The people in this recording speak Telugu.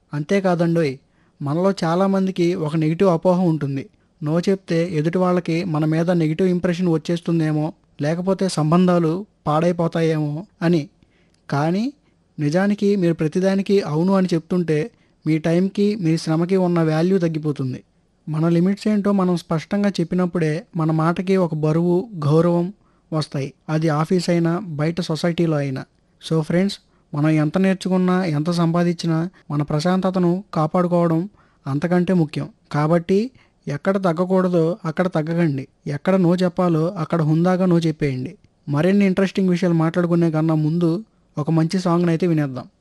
అంతేకాదండోయ్ మనలో చాలామందికి ఒక నెగిటివ్ అపోహ ఉంటుంది నో చెప్తే ఎదుటి వాళ్ళకి మన మీద నెగిటివ్ ఇంప్రెషన్ వచ్చేస్తుందేమో లేకపోతే సంబంధాలు పాడైపోతాయేమో అని కానీ నిజానికి మీరు ప్రతిదానికి అవును అని చెప్తుంటే మీ టైంకి మీ శ్రమకి ఉన్న వాల్యూ తగ్గిపోతుంది మన లిమిట్స్ ఏంటో మనం స్పష్టంగా చెప్పినప్పుడే మన మాటకి ఒక బరువు గౌరవం వస్తాయి అది ఆఫీస్ అయినా బయట సొసైటీలో అయినా సో ఫ్రెండ్స్ మనం ఎంత నేర్చుకున్నా ఎంత సంపాదించినా మన ప్రశాంతతను కాపాడుకోవడం అంతకంటే ముఖ్యం కాబట్టి ఎక్కడ తగ్గకూడదో అక్కడ తగ్గకండి ఎక్కడ నో చెప్పాలో అక్కడ హుందాగా నో చెప్పేయండి మరిన్ని ఇంట్రెస్టింగ్ విషయాలు మాట్లాడుకునే కన్నా ముందు ఒక మంచి సాంగ్ని అయితే వినేద్దాం